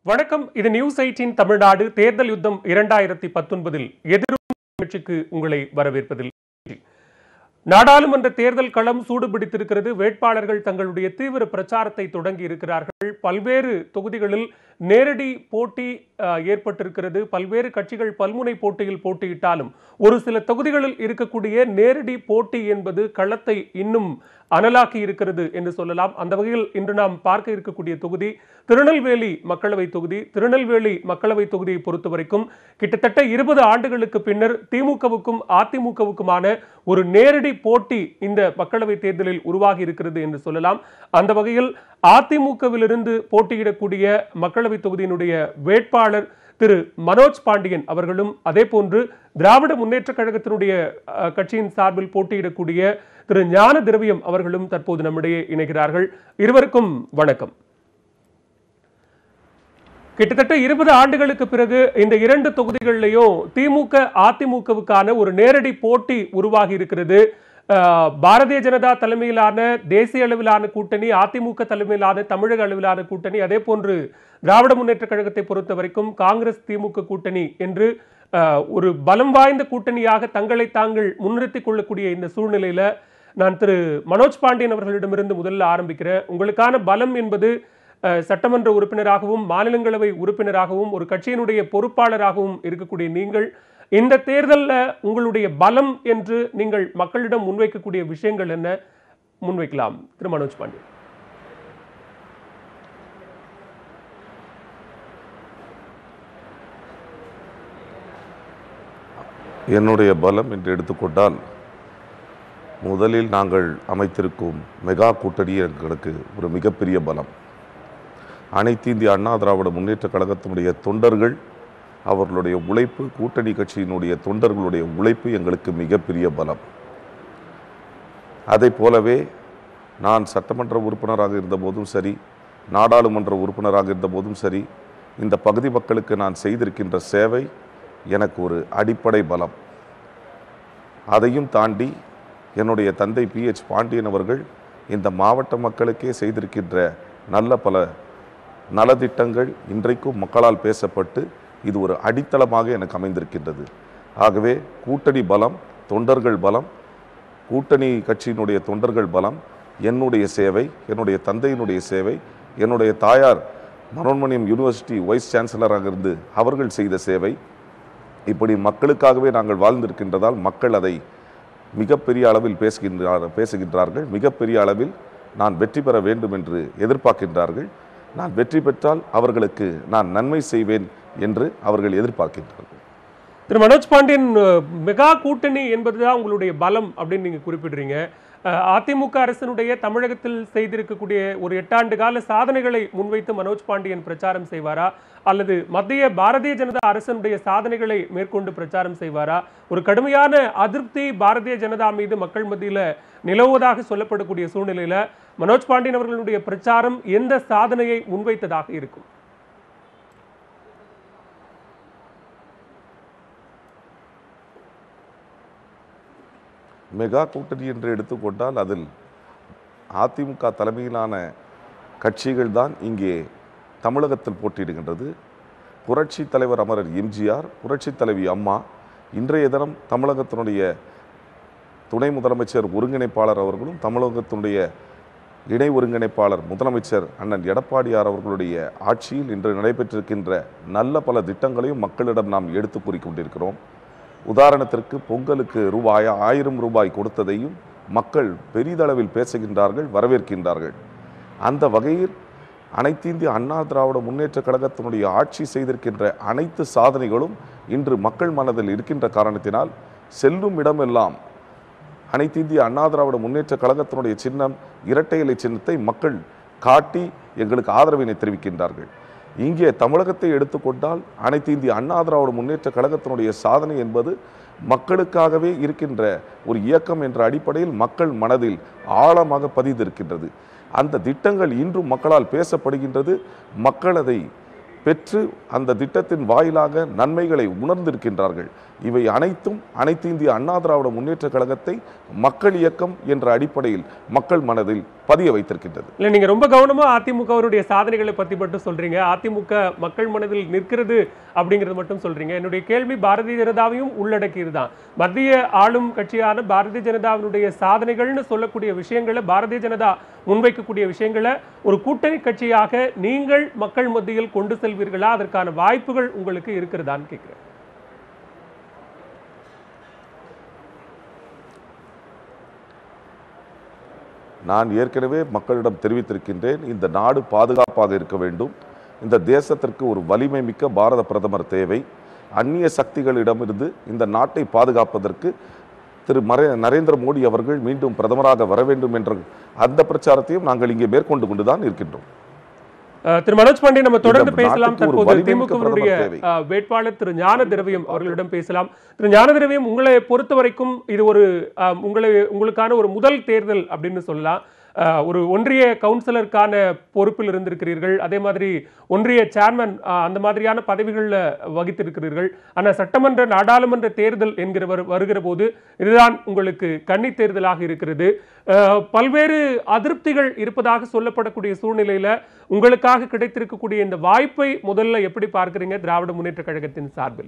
வணக்கம் இது news eighteen Tamil Nadu தேர்தல் யுத்தம் இரண்டாயிரத்தி பத்தொன்பதில் எதிரும் நிகழ்ச்சிக்கு உங்களை வரவேற்பதில் மகிழ்ச்சி. நாடாளுமன்ற தேர்தல் களம் சூடுபிடித்திருக்கிறது வேட்பாளர்கள் தங்களுடைய தீவிர பிரச்சாரத்தை தொடங்கி இருக்கிறார்கள் பல்வேறு தொகுதிகளில் நேரடி போட்டி அஹ், ஏற்பட்டிருக்கிறது பல்வேறு கட்சிகள் பல்முனை போட்டியில் போட்டியிட்டாலும் ஒரு சில தொகுதிகளில் இருக்கக்கூடிய நேரடி போட்டி என்பது களத்தை இன்னும் அனலாக்கி இருக்கிறது என்று சொல்லலாம் அந்த வகையில் இன்று நாம் பார்க்க இருக்கக்கூடிய தொகுதி திருநெல்வேலி மக்களவை தொகுதி திருநெல்வேலி மக்களவை தொகுதியை பொறுத்தவரைக்கும் கிட்டத்தட்ட இருபது ஆண்டுகளுக்கு பின்னர் திமுகவுக்கும் அதிமுகவுக்குமான ஒரு நேரடி போட்டி இந்த மக்களவை தேர்தலில் உருவாகி இருக்கிறது என்று சொல்லலாம் அந்த வகையில் அதிமுகவிலிருந்து போட்டியிடக்கூடிய மக்களவை தொகுதியினுடைய வேட்பாளர் திரு மனோஜ் பாண்டியன் அவர்களும் அதே போன்று திராவிட முன்னேற்ற கழகத்தினுடைய அஹ், கட்சியின் சார்பில் போட்டியிடக்கூடிய திரு ஞான திரவியம் அவர்களும் தற்போது நம்மிடையே இணைகிறார்கள் இருவருக்கும் வணக்கம் கிட்டத்தட்ட இருபது ஆண்டுகளுக்கு பிறகு இந்த இரண்டு தொகுதிகளிலையும் திமுக அதிமுகவுக்கான ஒரு நேரடி போட்டி உருவாகி இருக்கிறது அஹ், பாரதிய ஜனதா தலைமையிலான தேசிய அளவிலான கூட்டணி அதிமுக தலைமையிலான தமிழக அளவிலான கூட்டணி அதே போன்று திராவிட முன்னேற்ற கழகத்தை பொறுத்த வரைக்கும் காங்கிரஸ் திமுக கூட்டணி என்று அஹ், ஒரு பலம் வாய்ந்த கூட்டணியாக தங்களை தாங்கள் முன்னிறுத்திக் கொள்ளக்கூடிய இந்த சூழ்நிலையில நான் திரு மனோஜ் பாண்டியன் அவர்களிடமிருந்து முதல்ல ஆரம்பிக்கிறேன் உங்களுக்கான பலம் என்பது அஹ், சட்டமன்ற உறுப்பினராகவும் மாநிலங்களவை உறுப்பினராகவும் ஒரு கட்சியினுடைய பொறுப்பாளராகவும் இருக்கக்கூடிய நீங்கள் இந்த தேர்தல்ல உங்களுடைய பலம் என்று நீங்கள் மக்களிடம் முன்வைக்கக்கூடிய விஷயங்கள் என்ன முன்வைக்கலாம் திரு மனோஜ் பாண்டியன் என்னுடைய பலம் என்று எடுத்துக்கொண்டால் முதலில் நாங்கள் அமைத்திருக்கும் மெகா கூட்டணி எங்களுக்கு ஒரு மிகப்பெரிய பலம் அனைத்து இந்திய அண்ணா திராவிட முன்னேற்ற கழகத்தினுடைய தொண்டர்கள் அவர்களுடைய உழைப்பு கூட்டணி கட்சியினுடைய தொண்டர்களுடைய உழைப்பு எங்களுக்கு மிகப்பெரிய பலம் அதை போலவே நான் சட்டமன்ற உறுப்பினராக இருந்தபோதும் சரி நாடாளுமன்ற உறுப்பினராக இருந்தபோதும் சரி இந்த பகுதி மக்களுக்கு நான் செய்திருக்கின்ற சேவை எனக்கு ஒரு அடிப்படை பலம் அதையும் தாண்டி என்னுடைய தந்தை பிஹெச் பாண்டியன் அவர்கள் இந்த மாவட்ட மக்களுக்கே செய்திருக்கின்ற நல்ல பல நலத்திட்டங்கள் இன்றைக்கும் மக்களால் பேசப்பட்டு இது ஒரு அடித்தளமாக எனக்கு அமைந்திருக்கின்றது ஆகவே கூட்டணி பலம் தொண்டர்கள் பலம் கூட்டணி கட்சியினுடைய தொண்டர்கள் பலம் என்னுடைய சேவை என்னுடைய தந்தையினுடைய சேவை என்னுடைய தாயார் மனோன்மணியம் யூனிவர்சிட்டி வைஸ் சான்சலராக இருந்து அவர்கள் செய்த சேவை இப்படி மக்களுக்காகவே நாங்கள் வாழ்ந்திருக்கின்றதால் மக்கள் அதை மிகப்பெரிய அளவில் பேசுகின்றார் பேசுகின்றார்கள் மிகப்பெரிய அளவில் நான் வெற்றி பெற வேண்டும் என்று எதிர்பார்க்கின்றார்கள் நான் வெற்றி பெற்றால் அவர்களுக்கு நான் நன்மை செய்வேன் என்று அவர்கள் எதிர்பார்க்கின்றார்கள் திரு மனோஜ் பாண்டியன் அஹ், மெகா கூட்டணி என்பதுதான் உங்களுடைய பலம் அப்படின்னு நீங்க குறிப்பிடுறீங்க அஹ், அதிமுக அரசினுடைய தமிழகத்தில் செய்திருக்கக்கூடிய ஒரு எட்டாண்டு கால சாதனைகளை முன்வைத்து மனோஜ் பாண்டியன் பிரச்சாரம் செய்வாரா அல்லது மத்திய பாரதிய ஜனதா அரசனுடைய சாதனைகளை மேற்கொண்டு பிரச்சாரம் செய்வாரா ஒரு கடுமையான அதிருப்தி பாரதிய ஜனதா மீது மக்கள் மத்தியில நிலவுவதாக சொல்லப்படக்கூடிய சூழ்நிலையில மனோஜ் பாண்டியன் அவர்களுடைய பிரச்சாரம் எந்த சாதனையை முன்வைத்ததாக இருக்கும் மெகா கூட்டணி என்று எடுத்துக்கொண்டால் அதில் அதிமுக தலைமையிலான கட்சிகள் தான் இங்கே தமிழகத்தில் போட்டியிடுகின்றது புரட்சி தலைவர் அமரர் எம்ஜிஆர் புரட்சி தலைவி அம்மா இன்றைய தினம் தமிழகத்தினுடைய துணை முதலமைச்சர் ஒருங்கிணைப்பாளர் அவர்களும் தமிழகத்தினுடைய இணை ஒருங்கிணைப்பாளர் முதலமைச்சர் அண்ணன் எடப்பாடியார் அவர்களுடைய ஆட்சியில் இன்று நடைபெற்றிருக்கின்ற நல்ல பல திட்டங்களையும் மக்களிடம் நாம் எடுத்து கூறிக்கொண்டிருக்கிறோம் உதாரணத்திற்கு பொங்கலுக்கு ரூபாய் ஆயிரம் ரூபாய் கொடுத்ததையும் மக்கள் பெரிதளவில் பேசுகின்றார்கள் வரவேற்கின்றார்கள் அந்த வகையில் அனைத்து இந்திய அண்ணா திராவிட முன்னேற்ற கழகத்தினுடைய ஆட்சி செய்திருக்கின்ற அனைத்து சாதனைகளும் இன்று மக்கள் மனதில் இருக்கின்ற காரணத்தினால் செல்லும் இடமெல்லாம் அனைத்து இந்திய அண்ணா திராவிட முன்னேற்ற கழகத்தினுடைய சின்னம் இரட்டை இலை சின்னத்தை மக்கள் காட்டி எங்களுக்கு ஆதரவினை தெரிவிக்கின்றார்கள் இங்கே தமிழகத்தை எடுத்துக்கொண்டால் அனைத்து இந்திய அண்ணா திராவிட முன்னேற்ற கழகத்தினுடைய சாதனை என்பது மக்களுக்காகவே இருக்கின்ற ஒரு இயக்கம் என்ற அடிப்படையில் மக்கள் மனதில் ஆழமாக பதிந்திருக்கின்றது அந்த திட்டங்கள் இன்றும் மக்களால் பேசப்படுகின்றது மக்கள் அதை பெற்று அந்த திட்டத்தின் வாயிலாக நன்மைகளை உணர்ந்திருக்கின்றார்கள் இவை அனைத்தும் அனைத்து இந்திய அண்ணா திராவிட முன்னேற்ற கழகத்தை மக்கள் இயக்கம் என்ற அடிப்படையில் மக்கள் மனதில் பதிய வைத்திருக்கின்றது இல்ல நீங்க ரொம்ப கவனமா அதிமுகவினுடைய சாதனைகளை பத்தி மட்டும் சொல்றீங்க அதிமுக மக்கள் மனதில் நிற்கிறது அப்படிங்கறது மட்டும் சொல்றீங்க என்னுடைய கேள்வி பாரதிய ஜனதாவையும் உள்ளடக்கியது தான் மத்திய ஆளும் கட்சியான பாரதிய ஜனதாவினுடைய சாதனைகள்னு சொல்லக்கூடிய விஷயங்களை பாரதிய ஜனதா முன்வைக்கக்கூடிய விஷயங்களை ஒரு கூட்டணி கட்சியாக நீங்கள் மக்கள் மத்தியில் கொண்டு செல்வீர்களா அதற்கான வாய்ப்புகள் உங்களுக்கு இருக்கிறதான்னு கேட்கிறேன் நான் ஏற்கனவே மக்களிடம் தெரிவித்திருக்கின்றேன் இந்த நாடு பாதுகாப்பாக இருக்க வேண்டும் இந்த தேசத்திற்கு ஒரு வலிமை மிக்க பாரத பிரதமர் தேவை அந்நிய சக்திகளிடமிருந்து இந்த நாட்டை பாதுகாப்பதற்கு திரு மரே நரேந்திர மோடி அவர்கள் மீண்டும் பிரதமராக வர வேண்டும் என்ற அந்த பிரச்சாரத்தையும் நாங்கள் இங்கே மேற்கொண்டு கொண்டுதான் இருக்கின்றோம் அஹ் திரு மனோஜ் பாண்டே நம்ம தொடர்ந்து இந்த பேசலாம் நாட்டுக்கு ஒரு தற்போது வலிமைமிக்க திமுகவினுடைய பிரதமர் தேவை. அஹ், வேட்பாளர் திரு ஞான திரவியம் அவர்களிடம் பேசலாம் திரு ஞான திரவியம் உங்களை பொறுத்த வரைக்கும் இது ஒரு அஹ், உங்களை உங்களுக்கான ஒரு முதல் தேர்தல் அப்படின்னு சொல்லலாம் அஹ், ஒரு ஒன்றிய கவுன்சிலருக்கான பொறுப்பில் இருந்திருக்கிறீர்கள் அதே மாதிரி ஒன்றிய சேர்மன் அஹ், அந்த மாதிரியான பதவிகளில் வகித்திருக்கிறீர்கள் ஆனால் சட்டமன்ற நாடாளுமன்ற தேர்தல் என்கிற வரு- வருகிற போது இதுதான் உங்களுக்கு கன்னி தேர்தலாக இருக்கிறது அஹ், பல்வேறு அதிருப்திகள் இருப்பதாக சொல்லப்படக்கூடிய சூழ்நிலையில உங்களுக்காக கிடைத்திருக்கக்கூடிய இந்த வாய்ப்பை முதல்ல எப்படி பார்க்கறீங்க திராவிட முன்னேற்ற கழகத்தின் சார்பில்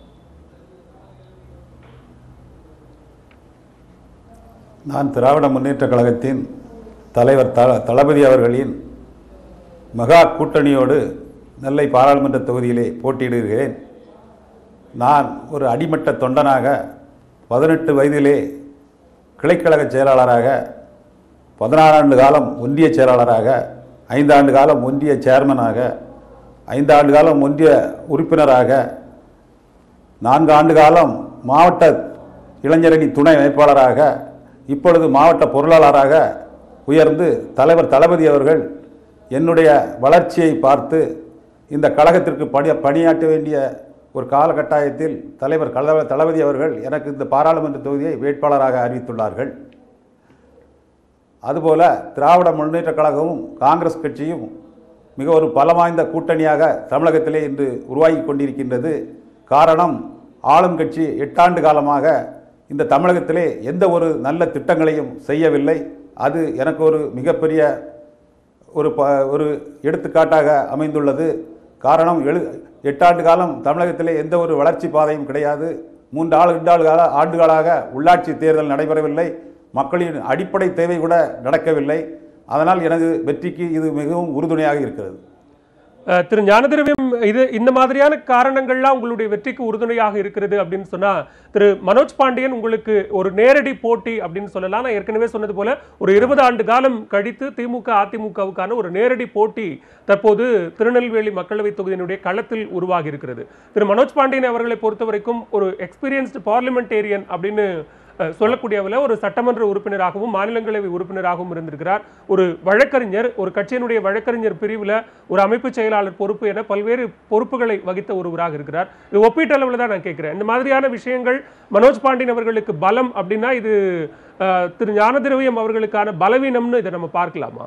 நான் திராவிட முன்னேற்ற கழகத்தின் தலைவர் த தளபதி அவர்களின் மெகா கூட்டணியோடு நெல்லை பாராளுமன்ற தொகுதியிலே போட்டியிடுகிறேன் நான் ஒரு அடிமட்ட தொண்டனாக பதினெட்டு வயதிலே கிளைக்கழக செயலாளராக பதினாறு ஆண்டு காலம் ஒன்றிய செயலாளராக ஐந்தாண்டு காலம் ஒன்றிய சேர்மனாக ஐந்தாண்டு காலம் ஒன்றிய உறுப்பினராக நான்கு ஆண்டு காலம் மாவட்ட இளைஞரணி துணை அமைப்பாளராக இப்பொழுது மாவட்ட பொருளாளராக உயர்ந்து தலைவர் தளபதி அவர்கள் என்னுடைய வளர்ச்சியை பார்த்து இந்த கழகத்திற்கு பணி பணியாற்ற வேண்டிய ஒரு காலகட்டாயத்தில் தலைவர் கல தளபதி அவர்கள் எனக்கு இந்த பாராளுமன்ற தொகுதியை வேட்பாளராக அறிவித்துள்ளார்கள் அதுபோல திராவிட முன்னேற்றக் கழகமும் காங்கிரஸ் கட்சியும் மிக ஒரு பலம் வாய்ந்த கூட்டணியாக தமிழகத்திலே இன்று உருவாகி கொண்டிருக்கின்றது காரணம் ஆளும் கட்சி எட்டாண்டு காலமாக இந்த தமிழகத்திலே எந்த ஒரு நல்ல திட்டங்களையும் செய்யவில்லை அது எனக்கு ஒரு மிகப்பெரிய ஒரு ப ஒரு எடுத்துக்காட்டாக அமைந்துள்ளது காரணம் எழு எட்டாண்டு காலம் தமிழகத்திலே எந்த ஒரு வளர்ச்சி பாதையும் கிடையாது மூன்று ஆள் ரெண்டு கால ஆண்டுகளாக உள்ளாட்சி தேர்தல் நடைபெறவில்லை மக்களின் அடிப்படை தேவை கூட நடக்கவில்லை அதனால் எனது வெற்றிக்கு இது மிகவும் உறுதுணையாக இருக்கிறது அஹ், திரு ஞானதிரவியம் இது இந்த மாதிரியான காரணங்கள்லாம் உங்களுடைய வெற்றிக்கு உறுதுணையாக இருக்கிறது அப்படின்னு சொன்னா திரு மனோஜ் பாண்டியன் உங்களுக்கு ஒரு நேரடி போட்டி அப்படின்னு சொல்லலாம் நான் ஏற்கனவே சொன்னது போல ஒரு இருபது ஆண்டு காலம் கழித்து திமுக அதிமுகவுக்கான ஒரு நேரடி போட்டி தற்போது திருநெல்வேலி மக்களவை தொகுதியினுடைய களத்தில் உருவாகி இருக்கிறது திரு மனோஜ் பாண்டியன் அவர்களை பொறுத்த வரைக்கும் ஒரு எக்ஸ்பீரியன்ஸ்டு பார்லிமெண்டேரியன் அப்படின்னு அஹ், சொல்லக்கூடியவர்கள் ஒரு சட்டமன்ற உறுப்பினராகவும் மாநிலங்களவை உறுப்பினராகவும் இருந்திருக்கிறார் ஒரு வழக்கறிஞர் ஒரு கட்சியினுடைய வழக்கறிஞர் பிரிவில் ஒரு அமைப்பு செயலாளர் பொறுப்பு என பல்வேறு பொறுப்புகளை வகித்த ஒருவராக இருக்கிறார் இது ஒப்பீட்டளவில் தான் நான் கேட்கிறேன் இந்த மாதிரியான விஷயங்கள் மனோஜ் பாண்டியன் அவர்களுக்கு பலம் அப்படின்னா இது அஹ், திரு ஞானதிரவியம் அவர்களுக்கான பலவீனம்னு இதை நம்ம பார்க்கலாமா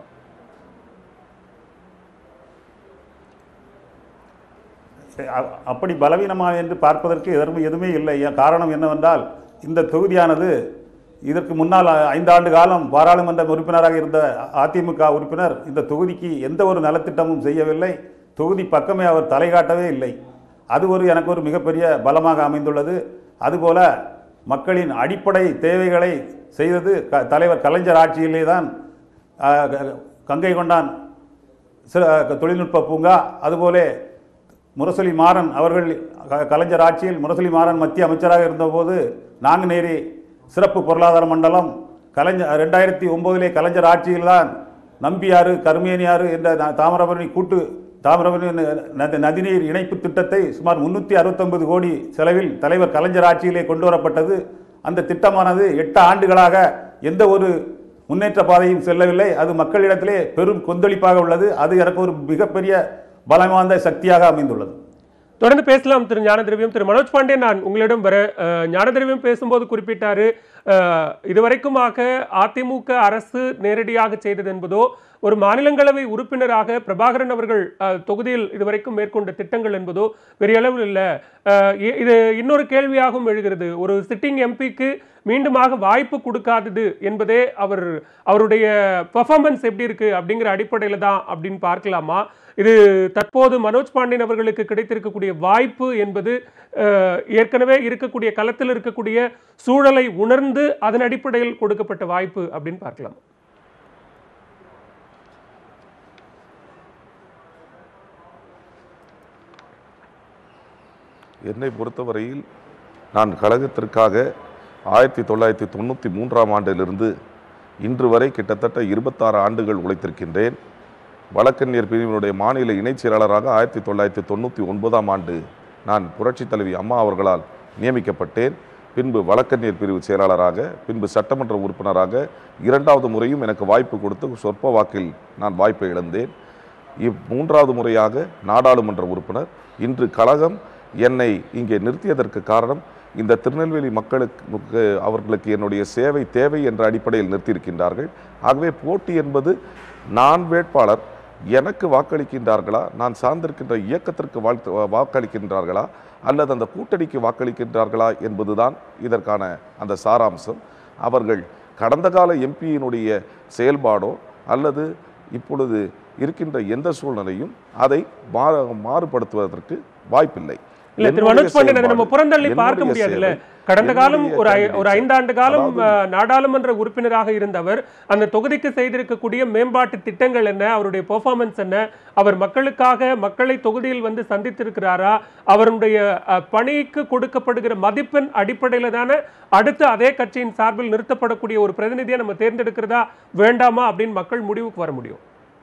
அ- அப்படி பலவீனமாக என்று பார்ப்பதற்கு எதுவும் எதுவுமே இல்லை ஏன் காரணம் என்னவென்றால் இந்த தொகுதியானது இதற்கு முன்னால் ஐந்தாண்டு காலம் பாராளுமன்ற உறுப்பினராக இருந்த அதிமுக உறுப்பினர் இந்த தொகுதிக்கு எந்த ஒரு நலத்திட்டமும் செய்யவில்லை தொகுதி பக்கமே அவர் தலைகாட்டவே இல்லை அது ஒரு எனக்கு ஒரு மிகப்பெரிய பலமாக அமைந்துள்ளது அதுபோல மக்களின் அடிப்படை தேவைகளை செய்தது க தலைவர் கலைஞர் ஆட்சியிலே தான் அஹ், க- கங்கை கொண்டான் சில தொழில்நுட்ப பூங்கா அதுபோல முரசொலி மாறன் அவர்கள் க- கலைஞர் ஆட்சியில் முரசொலி மாறன் மத்திய அமைச்சராக இருந்தபோது நாங்குநேரி சிறப்பு பொருளாதார மண்டலம் கலைஞர் ரெண்டாயிரத்தி ஒம்போதிலே கலைஞர் ஆட்சியில்தான் நம்பியாறு கருமேனியாறு என்ற ந- தாமிரபரணி கூட்டு தாமிரபரணி ந- நதி- நதிநீர் இணைப்பு திட்டத்தை சுமார் முன்னூற்றி அறுபத்தொன்பது கோடி செலவில் தலைவர் கலைஞர் ஆட்சியிலே கொண்டு வரப்பட்டது அந்த திட்டமானது எட்டு ஆண்டுகளாக எந்த ஒரு முன்னேற்ற பாதையும் செல்லவில்லை அது மக்களிடத்திலே பெரும் கொந்தளிப்பாக உள்ளது அது எனக்கு ஒரு மிகப்பெரிய பலமார்ந்த சக்தியாக அமைந்துள்ளது தொடர்ந்து பேசலாம் திரு ஞானதிரவியம் திரு மனோஜ் பாண்டியன் நான் உங்களிடம் வர அஹ், ஞானதிரவியம் பேசும்போது குறிப்பிட்டாரு அஹ், இதுவரைக்குமாக அதிமுக அரசு நேரடியாக செய்தது என்பதோ ஒரு மாநிலங்களவை உறுப்பினராக பிரபாகரன் அவர்கள் அஹ், தொகுதியில் இதுவரைக்கும் மேற்கொண்ட திட்டங்கள் என்பதோ பெரிய அளவில் இல்லை அஹ், இ- இது இன்னொரு கேள்வியாகவும் எழுகிறது ஒரு சிட்டிங் எம்பிக்கு மீண்டுமாக வாய்ப்பு கொடுக்காதது என்பதே அவர் அவருடைய பெர்ஃபார்மன்ஸ் எப்படி இருக்கு அப்படிங்கிற அடிப்படையில் தான் அப்படின்னு பார்க்கலாமா இது தற்போது மனோஜ் பாண்டியன் அவர்களுக்கு கிடைத்திருக்கக்கூடிய வாய்ப்பு என்பது அஹ், ஏற்கனவே இருக்கக்கூடிய களத்தில் இருக்கக்கூடிய சூழலை உணர்ந்து அதன் அடிப்படையில் கொடுக்கப்பட்ட வாய்ப்பு அப்படின்னு பார்க்கலாம் என்னை பொறுத்தவரையில் நான் கழகத்திற்காக ஆயிரத்தி தொள்ளாயிரத்தி தொண்ணூற்றி மூன்றாம் ஆண்டிலிருந்து இன்று வரை கிட்டத்தட்ட இருபத்தாறு ஆண்டுகள் உழைத்திருக்கின்றேன் வழக்கறிஞர் பிரிவினுடைய மாநில இணைச் செயலாளராக ஆயிரத்தி தொள்ளாயிரத்தி தொண்ணூற்றி ஒன்பதாம் ஆண்டு நான் புரட்சித் தலைவி அம்மா அவர்களால் நியமிக்கப்பட்டேன் பின்பு வழக்கறிஞர் பிரிவு செயலாளராக பின்பு சட்டமன்ற உறுப்பினராக இரண்டாவது முறையும் எனக்கு வாய்ப்பு கொடுத்து சொற்ப வாக்கில் நான் வாய்ப்பை இழந்தேன் இவ் மூன்றாவது முறையாக நாடாளுமன்ற உறுப்பினர் இன்று கழகம் என்னை இங்கே நிறுத்தியதற்கு காரணம் இந்த திருநெல்வேலி மக்களுக்கு அவர்களுக்கு என்னுடைய சேவை தேவை என்ற அடிப்படையில் நிறுத்தியிருக்கின்றார்கள் ஆகவே போட்டி என்பது நான் வேட்பாளர் எனக்கு வாக்களிக்கின்றார்களா நான் சார்ந்திருக்கின்ற இயக்கத்திற்கு வாழ்த்து வாக்களிக்கின்றார்களா அல்லது அந்த கூட்டணிக்கு வாக்களிக்கின்றார்களா என்பதுதான் இதற்கான அந்த சாராம்சம் அவர்கள் கடந்த கால எம்பியினுடைய செயல்பாடோ அல்லது இப்பொழுது இருக்கின்ற எந்த சூழ்நிலையும் அதை மாறு மாறுபடுத்துவதற்கு வாய்ப்பில்லை இல்ல திரு என்னுடைய மனோஜ் பாண்டியன் அதை நம்ம செயல்பாடு, புறந்தள்ளி பார்க்க என்னுடைய முடியாதுல்ல சேவை, கடந்த காலம் என்னுடைய ஒரு ஐ- candidate ஒரு ஐந்தாண்டு காலம் அதாவது- அஹ், நாடாளுமன்ற உறுப்பினராக இருந்தவர் அந்த தொகுதிக்கு செய்திருக்கக்கூடிய மேம்பாட்டு திட்டங்கள் என்ன அவருடைய பெர்ஃபார்மன்ஸ் என்ன அவர் மக்களுக்காக மக்களை தொகுதியில் வந்து சந்தித்திருக்கிறாரா அவருடைய அஹ், பணிக்கு கொடுக்கப்படுகிற மதிப்பெண் அடிப்படையில தானே அடுத்து அதே கட்சியின் சார்பில் நிறுத்தப்படக்கூடிய ஒரு பிரதிநிதியை நம்ம தேர்ந்தெடுக்கிறதா வேண்டாமா அப்படின்னு மக்கள் முடிவுக்கு வர முடியும்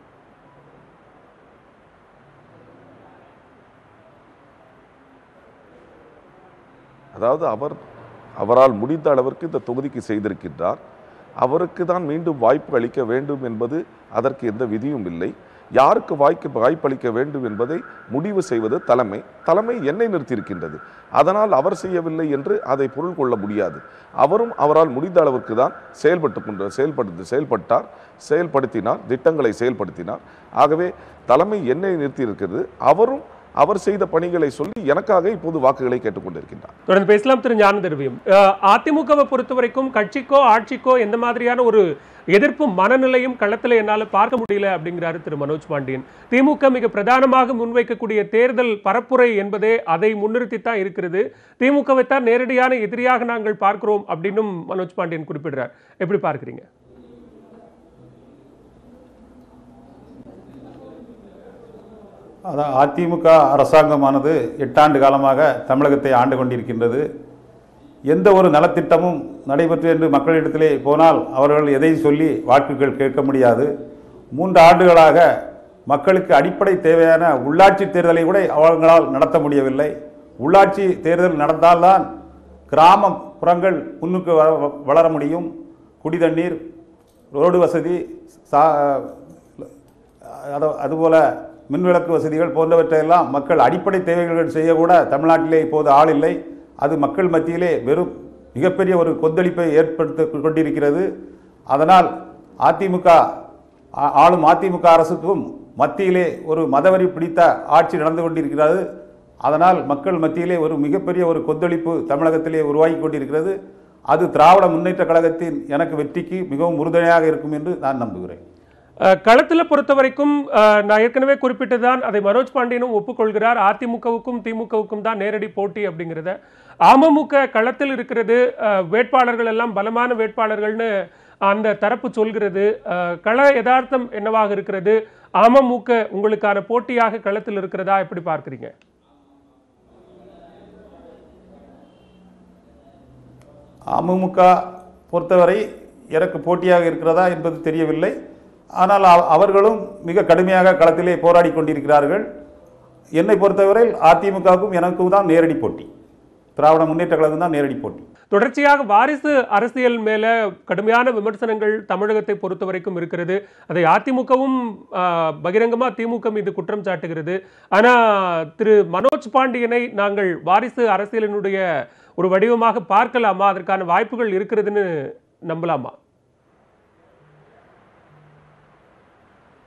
அதாவது அவர் அவரால் முடிந்த அளவிற்கு இந்த தொகுதிக்கு செய்திருக்கின்றார் அவருக்கு தான் மீண்டும் வாய்ப்பு அளிக்க வேண்டும் என்பது அதற்கு எந்த விதியும் இல்லை யாருக்கு வாய்க்கு வாய்ப்பளிக்க வேண்டும் என்பதை முடிவு செய்வது தலைமை தலைமை என்னை நிறுத்தியிருக்கின்றது அதனால் அவர் செய்யவில்லை என்று அதை பொருள் கொள்ள முடியாது அவரும் அவரால் முடிந்த அளவிற்கு தான் செயல்பட்டு கொண்டு செயல்படுத்து செயல்பட்டார் செயல்படுத்தினார் திட்டங்களை செயல்படுத்தினார் ஆகவே தலைமை என்னை நிறுத்தியிருக்கிறது அவரும் அவர் செய்த பணிகளை சொல்லி எனக்காக இப்போது வாக்குகளை கேட்டுக்கொண்டிருக்கின்றார் தொடர்ந்து பேசலாம் திரு ஞான திரவியம் அஹ், அதிமுகவை பொறுத்த வரைக்கும் கட்சிக்கோ ஆட்சிக்கோ எந்த மாதிரியான ஒரு எதிர்ப்பு மனநிலையும் களத்துல என்னால பார்க்க முடியல அப்படிங்கிறாரு திரு மனோஜ் பாண்டியன் திமுக மிக பிரதானமாக முன்வைக்கக்கூடிய தேர்தல் பரப்புரை என்பதே அதை முன்னிறுத்தித்தான் இருக்கிறது திமுகவை தான் நேரடியான எதிரியாக நாங்கள் பார்க்கிறோம் அப்படின்னும் மனோஜ் பாண்டியன் குறிப்பிடுறார் எப்படி பார்க்கிறீங்க அதான் அதிமுக அரசாங்கமானது எட்டாண்டு காலமாக தமிழகத்தை ஆண்டு கொண்டிருக்கின்றது எந்த ஒரு நலத்திட்டமும் நடைபெற்று என்று மக்களிடத்திலே போனால் அவர்கள் எதை சொல்லி வாக்குகள் கேட்க முடியாது மூன்று ஆண்டுகளாக மக்களுக்கு அடிப்படை தேவையான உள்ளாட்சி தேர்தலை கூட அவர்களால் நடத்த முடியவில்லை உள்ளாட்சி தேர்தல் நடந்தால்தான் கிராம புறங்கள் முன்னுக்கு வ- வளர முடியும் குடிதண்ணீர் ரோடு வசதி சா அது- அதுபோல மின்விளக்கு வசதிகள் போன்றவற்றையெல்லாம் மக்கள் அடிப்படை தேவைகள் செய்யக்கூட தமிழ்நாட்டிலே இப்போது ஆள் இல்லை அது மக்கள் மத்தியிலே வெறும் மிகப்பெரிய ஒரு கொந்தளிப்பை ஏற்படுத்தி கொண்டிருக்கிறது அதனால் அதிமுக ஆ- ஆளும் அதிமுக அரசுக்கும் மத்தியிலே ஒரு மதவரி பிடித்த ஆட்சி நடந்து கொண்டிருக்கிறது அதனால் மக்கள் மத்தியிலே ஒரு மிகப்பெரிய ஒரு கொந்தளிப்பு தமிழகத்திலே உருவாகி கொண்டிருக்கிறது அது திராவிட முன்னேற்ற கழகத்தின் எனக்கு வெற்றிக்கு மிகவும் உறுதுணையாக இருக்கும் என்று நான் நம்புகிறேன் அஹ், களத்துல பொறுத்த வரைக்கும் அஹ், நான் ஏற்கனவே குறிப்பிட்டதுதான் அதை மனோஜ் பாண்டியனும் ஒப்புக்கொள்கிறார் அதிமுகவுக்கும் திமுகவுக்கும் தான் நேரடி போட்டி அப்படிங்கிறத அமமுக களத்தில் இருக்கிறது அஹ், வேட்பாளர்கள் எல்லாம் பலமான வேட்பாளர்கள்னு அந்த தரப்பு சொல்கிறது அஹ், கள யதார்த்தம் என்னவாக இருக்கிறது அமமுக உங்களுக்கான போட்டியாக களத்தில் இருக்கிறதா எப்படி பார்க்கிறீங்க அமமுக பொறுத்தவரை எனக்கு போட்டியாக இருக்கிறதா என்பது தெரியவில்லை ஆனால் அவ- அவர்களும் மிக கடுமையாக களத்திலே போராடி கொண்டிருக்கிறார்கள் என்னை பொறுத்தவரையில் அதிமுகவுக்கும் எனக்கும் தான் நேரடி போட்டி திராவிட முன்னேற்ற கழகம் தான் நேரடி போட்டி தொடர்ச்சியாக வாரிசு அரசியல் மேல கடுமையான விமர்சனங்கள் தமிழகத்தை பொறுத்த வரைக்கும் இருக்கிறது அதை அதிமுகவும் ஆஹ், பகிரங்கமா திமுக மீது குற்றம் சாட்டுகிறது ஆனா திரு மனோஜ் பாண்டியனை நாங்கள் வாரிசு அரசியலினுடைய ஒரு வடிவமாக பார்க்கலாமா அதற்கான வாய்ப்புகள் இருக்கிறதுன்னு நம்பலாமா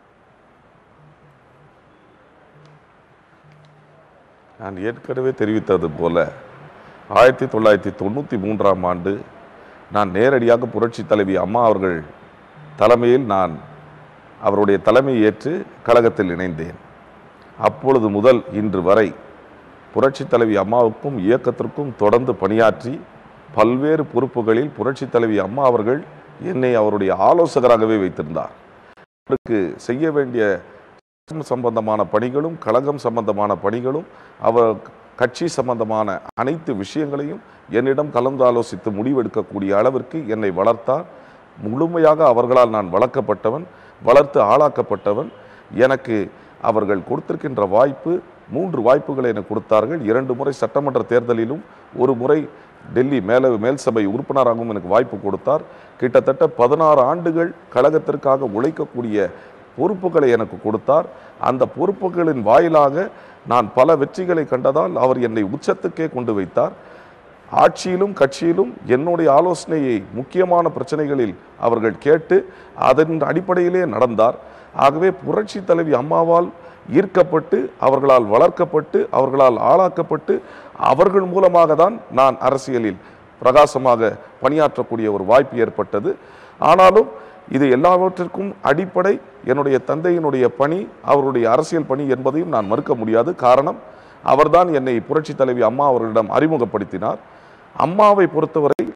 நான் ஏற்கனவே தெரிவித்தது போல ஆயிரத்தி தொள்ளாயிரத்தி தொண்ணூற்றி மூன்றாம் ஆண்டு நான் நேரடியாக புரட்சி தலைவி அம்மா அவர்கள் தலைமையில் நான் அவருடைய தலைமை ஏற்று கழகத்தில் இணைந்தேன் அப்பொழுது முதல் இன்று வரை புரட்சி தலைவி அம்மாவுக்கும் இயக்கத்திற்கும் தொடர்ந்து பணியாற்றி பல்வேறு பொறுப்புகளில் புரட்சி தலைவி அம்மா அவர்கள் என்னை அவருடைய ஆலோசகராகவே வைத்திருந்தார் அவருக்கு செய்ய வேண்டிய சம்பந்தமான பணிகளும் கழகம் சம்பந்தமான பணிகளும் அவர் கட்சி சம்பந்தமான அனைத்து விஷயங்களையும் என்னிடம் கலந்து ஆலோசித்து முடிவெடுக்கக்கூடிய அளவிற்கு என்னை வளர்த்தார் முழுமையாக அவர்களால் நான் வளர்க்கப்பட்டவன் வளர்த்து ஆளாக்கப்பட்டவன் எனக்கு அவர்கள் கொடுத்திருக்கின்ற வாய்ப்பு மூன்று வாய்ப்புகளை எனக்கு கொடுத்தார்கள் இரண்டு முறை சட்டமன்ற தேர்தலிலும் ஒரு முறை டெல்லி மேல மேல் சபை உறுப்பினராகவும் எனக்கு வாய்ப்பு கொடுத்தார் கிட்டத்தட்ட பதினாறு ஆண்டுகள் கழகத்திற்காக உழைக்கக்கூடிய பொறுப்புகளை எனக்கு கொடுத்தார் அந்த பொறுப்புகளின் வாயிலாக நான் பல வெற்றிகளை கண்டதால் அவர் என்னை உச்சத்துக்கே கொண்டு வைத்தார் ஆட்சியிலும் கட்சியிலும் என்னுடைய ஆலோசனையை முக்கியமான பிரச்சனைகளில் அவர்கள் கேட்டு அதன் அடிப்படையிலே நடந்தார் ஆகவே புரட்சி தலைவி அம்மாவால் ஈர்க்கப்பட்டு அவர்களால் வளர்க்கப்பட்டு அவர்களால் ஆளாக்கப்பட்டு அவர்கள் மூலமாக தான் நான் அரசியலில் பிரகாசமாக பணியாற்றக்கூடிய ஒரு வாய்ப்பு ஏற்பட்டது ஆனாலும் இது எல்லாவற்றிற்கும் அடிப்படை என்னுடைய தந்தையினுடைய பணி அவருடைய அரசியல் பணி என்பதையும் நான் மறுக்க முடியாது காரணம் அவர்தான் என்னை புரட்சி தலைவி அம்மா அவர்களிடம் அறிமுகப்படுத்தினார் அம்மாவை பொறுத்தவரை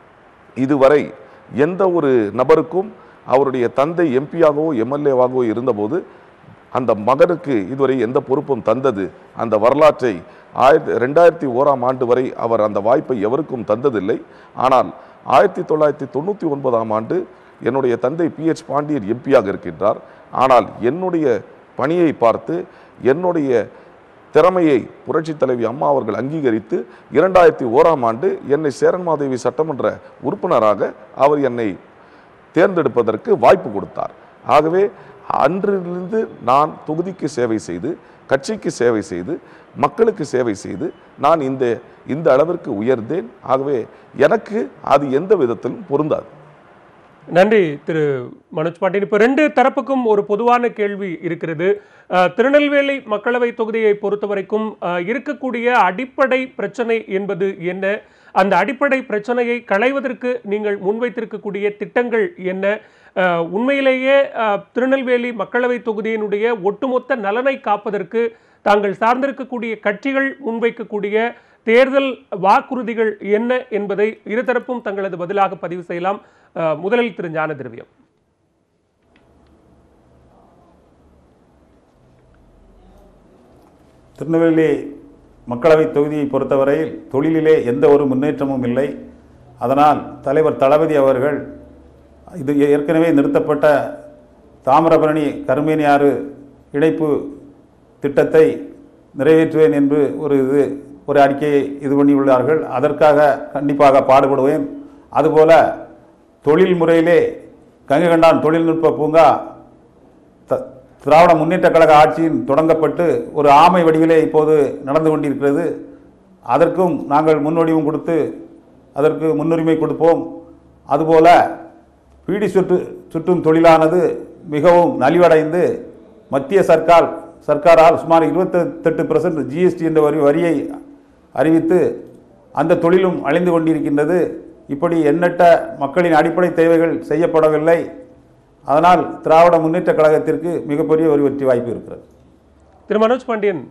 இதுவரை எந்த ஒரு நபருக்கும் அவருடைய தந்தை எம்பியாகவோ எம்எல்ஏவாகவோ இருந்தபோது அந்த மகனுக்கு இதுவரை எந்த பொறுப்பும் தந்தது அந்த வரலாற்றை ஆயிரத்தி ரெண்டாயிரத்தி ஓராம் ஆண்டு வரை அவர் அந்த வாய்ப்பை எவருக்கும் தந்ததில்லை ஆனால் ஆயிரத்தி தொள்ளாயிரத்தி தொண்ணூற்றி ஒன்பதாம் ஆண்டு என்னுடைய தந்தை பிஎச் பாண்டியன் எம்பியாக இருக்கின்றார் ஆனால் என்னுடைய பணியை பார்த்து என்னுடைய திறமையை புரட்சி தலைவி அம்மா அவர்கள் அங்கீகரித்து இரண்டாயிரத்தி ஓராம் ஆண்டு என்னை சேரன்மாதேவி சட்டமன்ற உறுப்பினராக அவர் என்னை தேர்ந்தெடுப்பதற்கு வாய்ப்பு கொடுத்தார் ஆகவே அன்றிலிருந்து நான் தொகுதிக்கு சேவை செய்து கட்சிக்கு சேவை செய்து மக்களுக்கு சேவை செய்து நான் இந்த இந்த அளவிற்கு உயர்ந்தேன் ஆகவே எனக்கு அது எந்த விதத்திலும் பொருந்தாது நன்றி திரு மனோஜ் பாண்டியன் இப்போ ரெண்டு தரப்புக்கும் ஒரு பொதுவான கேள்வி இருக்கிறது அஹ், திருநெல்வேலி மக்களவை தொகுதியை பொறுத்தவரைக்கும் அஹ், இருக்கக்கூடிய அடிப்படை பிரச்சனை என்பது என்ன அந்த அடிப்படை பிரச்சனையை களைவதற்கு நீங்கள் முன்வைத்திருக்கக்கூடிய திட்டங்கள் என்ன அஹ், உண்மையிலேயே அஹ், திருநெல்வேலி மக்களவை தொகுதியினுடைய ஒட்டுமொத்த நலனை காப்பதற்கு தாங்கள் சார்ந்திருக்கக்கூடிய கட்சிகள் முன்வைக்கக்கூடிய தேர்தல் வாக்குறுதிகள் என்ன என்பதை இருதரப்பும் தங்களது பதிலாக பதிவு செய்யலாம் அஹ், முதலில் திரு ஞான திரவியம் திருநெல்வேலி மக்களவை தொகுதியை பொறுத்தவரையில் தொழிலிலே எந்த ஒரு முன்னேற்றமும் இல்லை அதனால் தலைவர் தளபதி அவர்கள் இது ஏற்கனவே நிறுத்தப்பட்ட தாமிரபரணி கருமேனி ஆறு இணைப்பு திட்டத்தை நிறைவேற்றுவேன் என்று ஒரு இது ஒரு அறிக்கையை இது பண்ணியுள்ளார்கள் அதற்காக கண்டிப்பாக பாடுபடுவேன் அதுபோல தொழில் முறையிலே கங்கை கண்டான் தொழில்நுட்ப பூங்கா த- திராவிட முன்னேற்ற கழக ஆட்சியின் தொடங்கப்பட்டு ஒரு ஆமை வடிவிலே இப்போது நடந்து கொண்டிருக்கிறது அதற்கும் நாங்கள் முன்வடிவும் கொடுத்து அதற்கு முன்னுரிமை கொடுப்போம் அதுபோல பீடி சுற்று சுற்றும் தொழிலானது மிகவும் நலிவடைந்து மத்திய சர்க்கார் சர்க்காரால் சுமார் இருபத்தெட்டு பர்சன்ட் ஜிஎஸ்டி என்ற வரி வரியை அறிவித்து அந்த தொழிலும் அழிந்து கொண்டிருக்கின்றது இப்படி எண்ணற்ற மக்களின் அடிப்படை தேவைகள் செய்யப்படவில்லை அதனால் திராவிட முன்னேற்ற கழகத்திற்கு மிகப்பெரிய ஒரு வெற்றி வாய்ப்பு இருக்கிறது திரு மனோஜ் பாண்டியன்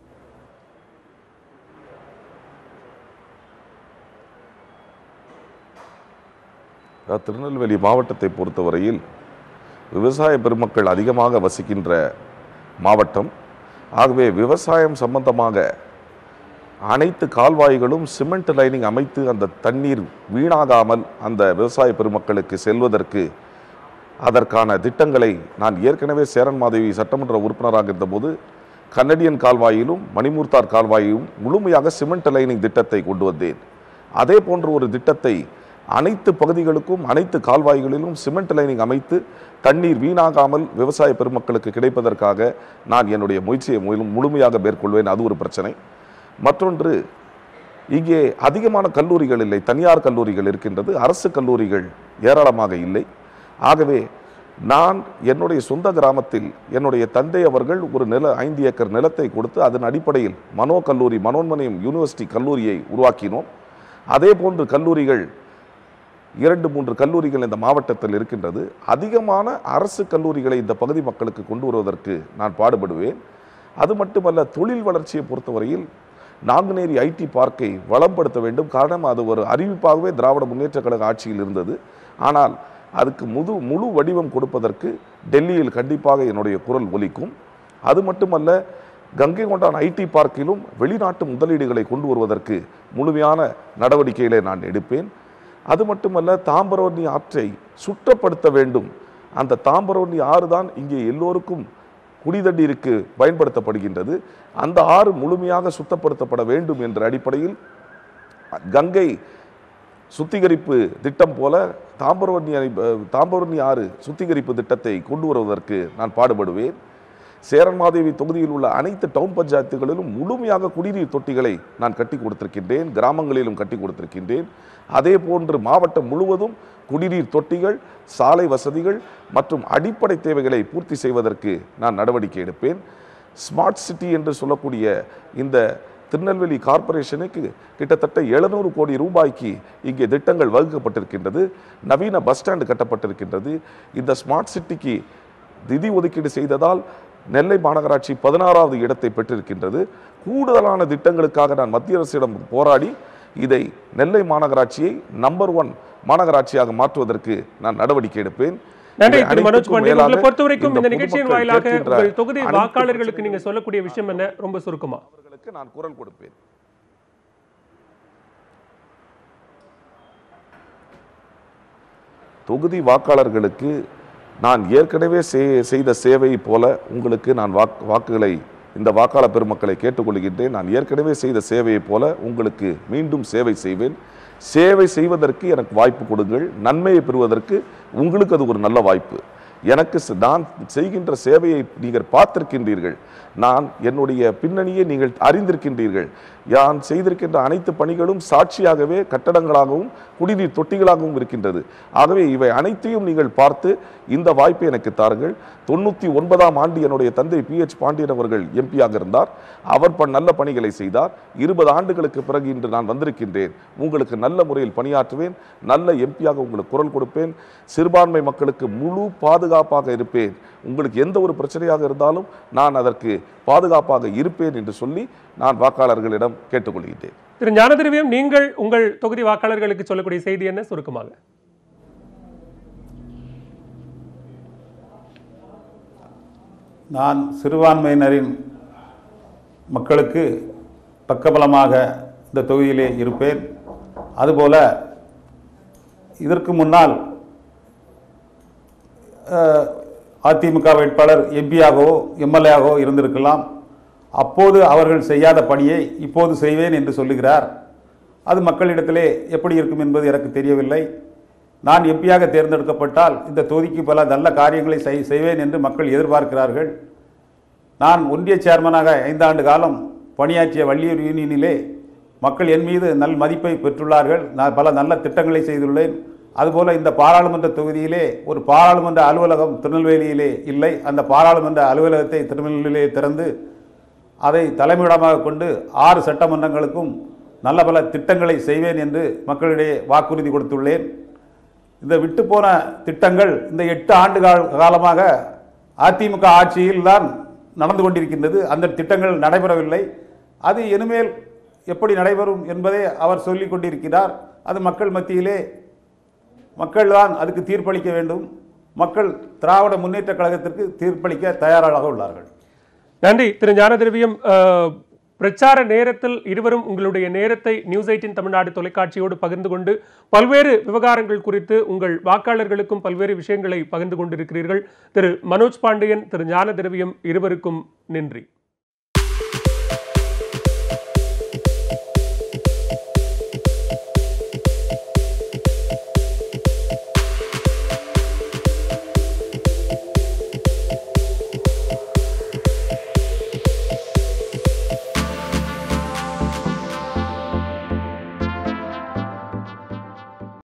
அதாவது திருநெல்வேலி மாவட்டத்தை பொறுத்தவரையில் விவசாய பெருமக்கள் அதிகமாக வசிக்கின்ற மாவட்டம் ஆகவே விவசாயம் சம்பந்தமாக அனைத்து கால்வாய்களும் சிமெண்ட் லைனிங் அமைத்து அந்த தண்ணீர் வீணாகாமல் அந்த விவசாய பெருமக்களுக்கு செல்வதற்கு அதற்கான திட்டங்களை நான் ஏற்கனவே சேரன் மாதேவி சட்டமன்ற உறுப்பினராக இருந்தபோது கன்னடியன் கால்வாயிலும் மணிமூர்த்தார் கால்வாயிலும் முழுமையாக சிமெண்ட் லைனிங் திட்டத்தை கொண்டு வந்தேன் அதே போன்ற ஒரு திட்டத்தை அனைத்து பகுதிகளுக்கும் அனைத்து கால்வாய்களிலும் சிமெண்ட் லைனிங் அமைத்து தண்ணீர் வீணாகாமல் விவசாய பெருமக்களுக்கு கிடைப்பதற்காக நான் என்னுடைய முயற்சியை முழு- முழுமையாக மேற்கொள்வேன் அது ஒரு பிரச்சனை மற்றொன்று இங்கே அதிகமான கல்லூரிகள் இல்லை தனியார் கல்லூரிகள் இருக்கின்றது அரசு கல்லூரிகள் ஏராளமாக இல்லை ஆகவே நான் என்னுடைய சொந்த கிராமத்தில் என்னுடைய தந்தை அவர்கள் ஒரு நில ஐந்து ஏக்கர் நிலத்தை கொடுத்து அதன் அடிப்படையில் மனோ கல்லூரி மனோன்மணியம் யூனிவர்சிட்டி கல்லூரியை உருவாக்கினோம் அதே போன்று கல்லூரிகள் இரண்டு மூன்று கல்லூரிகள் இந்த மாவட்டத்தில் இருக்கின்றது அதிகமான அரசு கல்லூரிகளை இந்த பகுதி மக்களுக்கு கொண்டு வருவதற்கு நான் பாடுபடுவேன் அது மட்டுமல்ல தொழில் வளர்ச்சியை பொறுத்தவரையில் நாங்குநேரி ஐடி பார்க்கை வளப்படுத்த வேண்டும் காரணம் அது ஒரு அறிவிப்பாகவே திராவிட முன்னேற்றக் கழக ஆட்சியில் இருந்தது ஆனால் அதுக்கு முழு முழு வடிவம் கொடுப்பதற்கு டெல்லியில் கண்டிப்பாக என்னுடைய குரல் ஒலிக்கும் அது மட்டுமல்ல கங்கை கொண்டான் ஐடி பார்க்கிலும் வெளிநாட்டு முதலீடுகளை கொண்டு வருவதற்கு முழுமையான நடவடிக்கைகளை நான் எடுப்பேன் அது மட்டுமல்ல தாம்பரவர்ணி ஆற்றை சுற்றப்படுத்த வேண்டும் அந்த தாம்பரவர்ணி ஆறு தான் இங்கே எல்லோருக்கும் குடிதண்ணீருக்கு பயன்படுத்தப்படுகின்றது அந்த ஆறு முழுமையாக சுத்தப்படுத்தப்பட வேண்டும் என்ற அடிப்படையில் கங்கை சுத்திகரிப்பு திட்டம் போல தாம்பரவர்ணி அணை- தாம்பரவர்ணி ஆறு சுத்திகரிப்பு திட்டத்தை கொண்டு வருவதற்கு நான் பாடுபடுவேன் சேரன்மாதேவி தொகுதியில் உள்ள அனைத்து டவுன் பஞ்சாயத்துகளிலும் முழுமையாக குடிநீர் தொட்டிகளை நான் கட்டி கொடுத்திருக்கின்றேன் கிராமங்களிலும் கட்டி கொடுத்திருக்கின்றேன் அதே போன்று மாவட்டம் முழுவதும் குடிநீர் தொட்டிகள் சாலை வசதிகள் மற்றும் அடிப்படை தேவைகளை பூர்த்தி செய்வதற்கு நான் நடவடிக்கை எடுப்பேன் ஸ்மார்ட் சிட்டி என்று சொல்லக்கூடிய இந்த திருநெல்வேலி கார்ப்பரேஷனுக்கு கிட்டத்தட்ட எழுநூறு கோடி ரூபாய்க்கு இங்கே திட்டங்கள் வகுக்கப்பட்டிருக்கின்றது நவீன பஸ் ஸ்டாண்டு கட்டப்பட்டிருக்கின்றது இந்த ஸ்மார்ட் சிட்டிக்கு நிதி ஒதுக்கீடு செய்ததால் நெல்லை மாநகராட்சி பதினாறாவது இடத்தை பெற்றிருக்கின்றது கூடுதலான திட்டங்களுக்காக நான் மத்திய அரசிடம் போராடி இதை நெல்லை மாநகராட்சியை நம்பர் ஒன் மாநகராட்சியாக மாற்றுவதற்கு நான் நடவடிக்கை எடுப்பேன் நன்றி இவை திரு மனோஜ் அனைத்துக்கும் பாண்டியன் மேலாக உங்களை பொறுத்தவரைக்கும் இந்த இந்த நிகழ்ச்சியின் பொதுமக்கள் வாயிலாக கேட்கின்ற உங்கள் தொகுதி அனைத்து வாக்காளர்களுக்கு நீங்க சொல்லக்கூடிய விஷயம் என்ன ரொம்ப சுருக்கமா அவர்களுக்கு நான் குரல் கொடுப்பேன் தொகுதி வாக்காளர்களுக்கு நான் ஏற்கனவே செய்- செய்த சேவை போல உங்களுக்கு நான் வாக்கு வாக்குகளை இந்த வாக்காளர் பெருமக்களை கேட்டுக்கொள்கின்றேன் நான் ஏற்கனவே செய்த சேவையைப் போல உங்களுக்கு மீண்டும் சேவை செய்வேன் சேவை செய்வதற்கு எனக்கு வாய்ப்பு கொடுங்கள் நன்மையை பெறுவதற்கு உங்களுக்கு அது ஒரு நல்ல வாய்ப்பு எனக்கு ச- நான் செய்கின்ற சேவையை நீங்கள் பார்த்திருக்கின்றீர்கள் நான் என்னுடைய பின்னணியை நீங்கள் அறிந்திருக்கின்றீர்கள் நான் செய்திருக்கின்ற அனைத்து பணிகளும் சாட்சியாகவே கட்டடங்களாகவும் குடிநீர் தொட்டிகளாகவும் இருக்கின்றது ஆகவே இவை அனைத்தையும் நீங்கள் பார்த்து இந்த வாய்ப்பை எனக்கு தாருங்கள் தொண்ணூற்றி ஒன்பதாம் ஆண்டு என்னுடைய தந்தை பி எச் பாண்டியன் அவர்கள் எம்பியாக இருந்தார் அவர் ப நல்ல பணிகளை செய்தார் இருபது ஆண்டுகளுக்கு பிறகு இன்று நான் வந்திருக்கின்றேன் உங்களுக்கு நல்ல முறையில் பணியாற்றுவேன் நல்ல எம்பியாக உங்களுக்கு குரல் கொடுப்பேன் சிறுபான்மை மக்களுக்கு முழு பாதுகாப்பாக இருப்பேன் உங்களுக்கு எந்த ஒரு பிரச்சனையாக இருந்தாலும் நான் அதற்கு பாதுகாப்பாக இருப்பேன் என்று சொல்லி நான் வாக்காளர்களிடம் கேட்டுக்கொள்கின்றேன் திரு ஞானதிரவியம் நீங்கள் உங்கள் தொகுதி வாக்காளர்களுக்கு சொல்லக்கூடிய செய்தி என்ன சுருக்கமாக நான் சிறுபான்மையினரின் மக்களுக்கு பக்கபலமாக இந்த தொகுதியிலே இருப்பேன் அதுபோல இதற்கு முன்னால் அஹ், அதிமுக வேட்பாளர் எம்பியாகவோ எம்எல்ஏவாகவோ இருந்திருக்கலாம் அப்போது அவர்கள் செய்யாத பணியை இப்போது செய்வேன் என்று சொல்லுகிறார் அது மக்களிடத்திலே எப்படி இருக்கும் என்பது எனக்கு தெரியவில்லை நான் எம்பியாக தேர்ந்தெடுக்கப்பட்டால் இந்த தொகுதிக்கு பல நல்ல காரியங்களை செய்- செய்வேன் என்று மக்கள் எதிர்பார்க்கிறார்கள் நான் ஒன்றிய சேர்மனாக ஐந்தாண்டு காலம் பணியாற்றிய வள்ளியூர் யூனியனிலே மக்கள் என் மீது நல் மதிப்பை பெற்றுள்ளார்கள் நான் பல நல்ல திட்டங்களை செய்துள்ளேன் அதுபோல இந்த பாராளுமன்ற தொகுதியிலே ஒரு பாராளுமன்ற அலுவலகம் திருநெல்வேலியிலே இல்லை அந்த பாராளுமன்ற அலுவலகத்தை திருநெல்வேலியிலே திறந்து அதை தலைமையிடமாக கொண்டு ஆறு சட்டமன்றங்களுக்கும் நல்ல பல திட்டங்களை செய்வேன் என்று மக்களிடையே வாக்குறுதி கொடுத்துள்ளேன் இந்த விட்டுப்போன திட்டங்கள் இந்த எட்டு ஆண்டு கால- காலமாக அதிமுக ஆட்சியில் தான் நடந்து கொண்டிருக்கின்றது அந்த திட்டங்கள் நடைபெறவில்லை அது இனிமேல் எப்படி நடைபெறும் என்பதை அவர் சொல்லிக் கொண்டிருக்கிறார் அது மக்கள் மத்தியிலே மக்கள் தான் அதுக்கு தீர்ப்பளிக்க வேண்டும் மக்கள் திராவிட முன்னேற்றக் கழகத்திற்கு தீர்ப்பளிக்க தயாராக உள்ளார்கள் நன்றி திரு ஞானதிரவியம் அஹ், பிரச்சார நேரத்தில் இருவரும் உங்களுடைய நேரத்தை நியூஸ் எயிட்டின் தமிழ்நாடு தொலைக்காட்சியோடு பகிர்ந்து கொண்டு பல்வேறு விவகாரங்கள் குறித்து உங்கள் வாக்காளர்களுக்கும் பல்வேறு விஷயங்களை பகிர்ந்து கொண்டிருக்கிறீர்கள் திரு மனோஜ் பாண்டியன் திரு ஞானதிரவியம் இருவருக்கும் நன்றி